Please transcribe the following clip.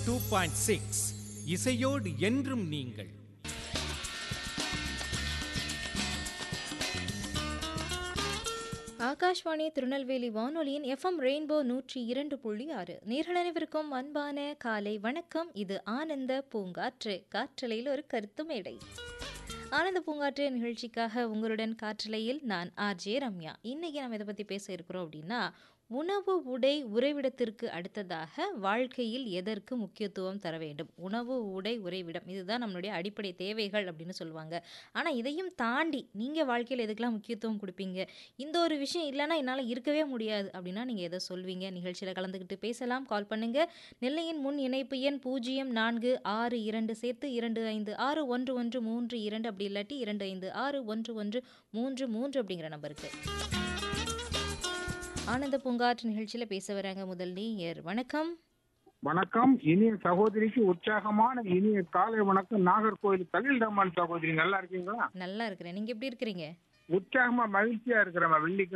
two point six இசையோடு என்றும் நீங்கள் ஆகாஷ்வாணி திருநெல்வேலி வானொலியின் எஃப்எம் ரெயின்போ நூற்றி இரண்டு புள்ளி ஆறு நேர்கள் அனைவருக்கும் அன்பான காலை வணக்கம் இது ஆனந்த பூங்காற்று காற்றலையில் ஒரு கருத்து மேடை ஆனந்த பூங்காற்று நிகழ்ச்சிக்காக உங்களுடன் காற்றலையில் நான் ஆர்ஜே ரம்யா இன்னைக்கு நம்ம இதை பற்றி பேச இருக்கிறோம் அப்படின்னா உணவு உடை உறைவிடத்திற்கு அடுத்ததாக வாழ்க்கையில் எதற்கு முக்கியத்துவம் தர வேண்டும் உணவு உடை உறைவிடம் இதுதான் நம்மளுடைய அடிப்படை தேவைகள் அப்படின்னு சொல்லுவாங்க ஆனால் இதையும் தாண்டி நீங்கள் வாழ்க்கையில் எதுக்கெல்லாம் முக்கியத்துவம் கொடுப்பீங்க இந்த ஒரு விஷயம் இல்லைன்னா என்னால் இருக்கவே முடியாது அப்படின்னா நீங்கள் எதை சொல்வீங்க நிகழ்ச்சியில் கலந்துக்கிட்டு பேசலாம் கால் பண்ணுங்க நெல்லையின் முன் இணைப்பு எண் பூஜ்ஜியம் நான்கு ஆறு இரண்டு சேர்த்து இரண்டு ஐந்து ஆறு ஒன்று ஒன்று மூன்று இரண்டு அப்படி இல்லாட்டி இரண்டு ஐந்து ஆறு ஒன்று ஒன்று மூன்று மூன்று அப்படிங்கிற நம்பருக்கு ஆனந்த பூங்காற்று நிகழ்ச்சியில் பேச வராங்க முதல் நீர் வணக்கம் வணக்கம் இனிய சகோதரிக்கு உற்சாகமான இனிய காலை வணக்கம் நாகர்கோவில் கலில் ரஹ்மான் சகோதரி நல்லா இருக்கீங்களா நல்லா இருக்கிறேன் நீங்கள் எப்படி இருக்கிறீங்க உற்சாகமா மகிழ்ச்சியா இருக்கிறமா வெள்ளி